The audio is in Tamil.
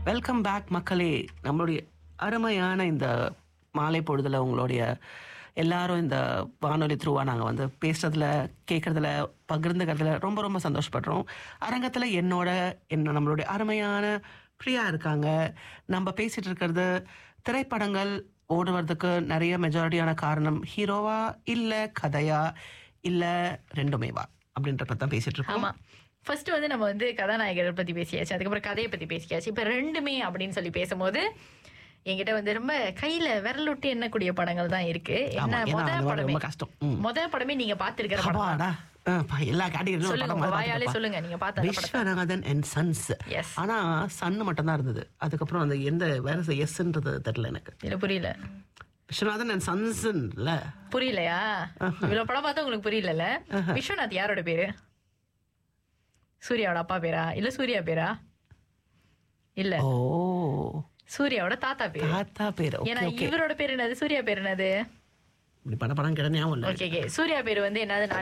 வெல்கம் பேக் மக்களே நம்மளுடைய அருமையான இந்த மாலை பொழுதுல உங்களுடைய எல்லாரும் இந்த வானொலி த்ரூவாக நாங்கள் வந்து பேசுறதுல கேட்குறதுல பகிர்ந்துக்கிறதுல ரொம்ப ரொம்ப சந்தோஷப்படுறோம் அரங்கத்தில் என்னோட என்ன நம்மளுடைய அருமையான பிரியா இருக்காங்க நம்ம பேசிட்டு இருக்கிறது திரைப்படங்கள் ஓடுவதற்கு நிறைய மெஜாரிட்டியான காரணம் ஹீரோவா இல்லை கதையா இல்லை ரெண்டுமேவா அப்படின்றத தான் பேசிட்டு இருக்கோம் ஆமா ஃபர்ஸ்ட் வந்து நம்ம வந்து கதாநாயகரை பத்தி பேசியாச்சு அதுக்கப்புறம் கதையை பத்தி பேசியாச்சு இப்ப ரெண்டுமே அப்படின்னு சொல்லி பேசும்போது என்கிட்ட வந்து ரொம்ப கையில விரல் விட்டு எண்ணக்கூடிய படங்கள் தான் இருக்கு ஆமா, என்ன ஏன்னா முத அது படமே ரொம்ப கஷ்டம். ம். முத படமே நீங்க பாத்துருக்கிற படம் அப்பாடா ஆ, பா- எல்லா கேட்டகரியிலும் சொல்லுங்க உங்க வாயாலே சொல்லுங்க நீங்க பார்த்த அந்த படத்தை விஸ்வநாதன் அண்ட் சன்ஸ் Yes. ஆனா சன் மட்டும் தான் இருந்தது அதுக்கப்புறம் அந்த எந்த வேற எஸ்ன்றது தெரியல எனக்கு இல்ல புரியல விஸ்வநாதன் அண்ட் சன்ஸ்ல புரியலையா இவ்வளவு படம் பார்த்தா உங்களுக்கு புரியலல்ல விஸ்வநாத் யாரோட பேரு சூர்யாவோட அப்பா பேரா இல்ல சூர்யா பேரா இல்ல ஓ சூர்யாவோட தாத்தா பேரு தாத்தா பேர் ஓகே ஏன்னா ஓகே இவரோட பேர் என்னது சூர்யா பேர் என்னது இப்படி படம் படம் கிட ஞாபகம் இல்லை ஓகே ஓகே சூர்யா பேர் வந்து என்னது